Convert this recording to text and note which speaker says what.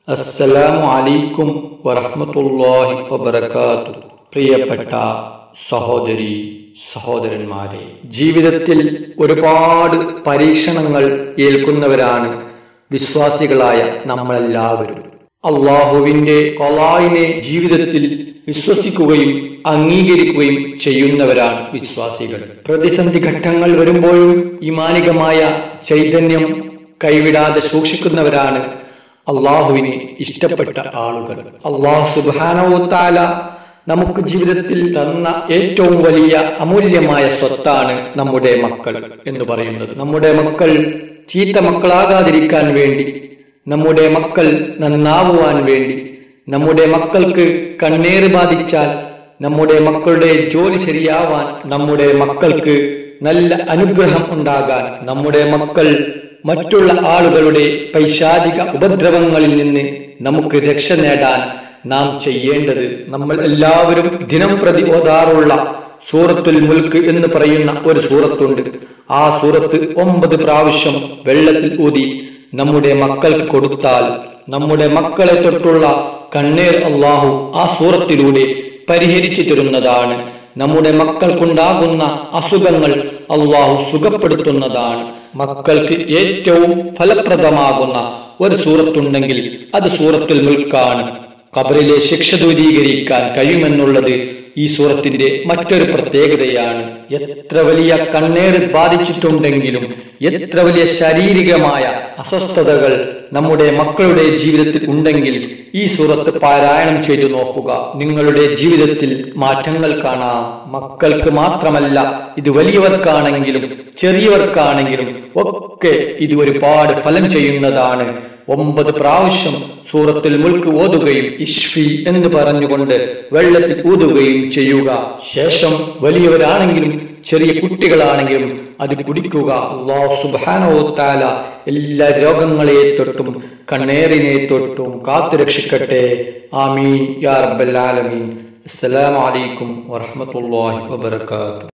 Speaker 1: അസ്സലാമു അലൈക്കും വറഹ്മത്തുള്ളാഹി വബറകാത്തു പ്രിയപ്പെട്ട സഹോദരി സഹോദരന്മാരെ ജീവിതത്തിൽ ഒരുപാട് പരീക്ഷണങ്ങൾ ഏൽക്കുന്നവരാണ് വിശ്വാസികളായ നമ്മളെല്ലാവരും അള്ളാഹുവിന്റെ കൊലായിനെ ജീവിതത്തിൽ വിശ്വസിക്കുകയും അംഗീകരിക്കുകയും ചെയ്യുന്നവരാണ് വിശ്വാസികൾ പ്രതിസന്ധി ഘട്ടങ്ങൾ വരുമ്പോഴും ഈമാനികമായ ചൈതന്യം കൈവിടാതെ സൂക്ഷിക്കുന്നവരാണ് അള്ളാഹുവിന് ഇഷ്ടപ്പെട്ട ആളുകൾ അള്ളാഹു സുബാനവത്താല നമുക്ക് ജീവിതത്തിൽ തന്ന ഏറ്റവും വലിയ അമൂല്യമായ സ്വത്താണ് നമ്മുടെ മക്കൾ എന്ന് പറയുന്നത് നമ്മുടെ മക്കൾ ചീത്ത മക്കളാകാതിരിക്കാൻ വേണ്ടി നമ്മുടെ മക്കൾ നന്നാവുവാൻ വേണ്ടി നമ്മുടെ മക്കൾക്ക് കണ്ണേറ് ബാധിച്ചാൽ നമ്മുടെ മക്കളുടെ ജോലി ശരിയാവാൻ നമ്മുടെ മക്കൾക്ക് നല്ല അനുഗ്രഹം ഉണ്ടാകാൻ നമ്മുടെ മക്കൾ മറ്റുള്ള ആളുകളുടെ പൈശാചിക ഉപദ്രവങ്ങളിൽ നിന്ന് നമുക്ക് രക്ഷ നേടാൻ നാം ചെയ്യേണ്ടത് നമ്മൾ എല്ലാവരും ദിനം പ്രതി ഓതാറുള്ള സൂറത്തുൽ മുൽക്ക് എന്ന് പറയുന്ന ഒരു സൂറത്തുണ്ട് ആ സൂറത്ത് ഒമ്പത് പ്രാവശ്യം വെള്ളത്തിൽ ഊതി നമ്മുടെ മക്കൾക്ക് കൊടുത്താൽ നമ്മുടെ മക്കളെ തൊട്ടുള്ള കണ്ണീർ അള്ളാഹു ആ സൂറത്തിലൂടെ പരിഹരിച്ചു തരുന്നതാണ് നമ്മുടെ മക്കൾക്കുണ്ടാകുന്ന അസുഖങ്ങൾ അള്ളാഹു സുഖപ്പെടുത്തുന്നതാണ് മക്കൾക്ക് ഏറ്റവും ഫലപ്രദമാകുന്ന ഒരു സൂറത്തുണ്ടെങ്കിൽ അത് സൂറത്തുൽ മുൽക്കാണ് ഖബറിലെ ശിക്ഷ ദൂരീകരിക്കാൻ കഴിയുമെന്നുള്ളത് ഈ സൂറത്തിന്റെ മറ്റൊരു പ്രത്യേകതയാണ് എത്ര വലിയ കണ്ണേറ് ബാധിച്ചിട്ടുണ്ടെങ്കിലും എത്ര വലിയ ശാരീരികമായ അസ്വസ്ഥതകൾ നമ്മുടെ മക്കളുടെ ജീവിതത്തിൽ ഉണ്ടെങ്കിൽ ഈ സൂറത്ത് പാരായണം ചെയ്തു നോക്കുക നിങ്ങളുടെ ജീവിതത്തിൽ മാറ്റങ്ങൾ കാണാം മക്കൾക്ക് മാത്രമല്ല ഇത് വലിയവർക്കാണെങ്കിലും ചെറിയവർക്കാണെങ്കിലും ഒക്കെ ഇത് ഒരുപാട് ഫലം ചെയ്യുന്നതാണ് ഒമ്പത് പ്രാവശ്യം സൂറത്തിൽ മുൾക്ക് ഓതുകയും ഇഷ്ഫി എന്ന് പറഞ്ഞുകൊണ്ട് വെള്ളത്തിൽ ഊതുകയും ചെയ്യുക ശേഷം വലിയവരാണെങ്കിലും ചെറിയ കുട്ടികളാണെങ്കിലും അത് കുടിക്കുക അള്ളാഹു സുബാനോത്താല എല്ലാ രോഗങ്ങളെ തൊട്ടും കണ്ണേറിനെ തൊട്ടും കാത്തുരക്ഷിക്കട്ടെ ആമീൻ യാ റബ്ബൽ ആലമീൻ അസ്സലാമു അലൈക്കും വറഹ്മത്തുള്ളാഹി വബറകാതുഹു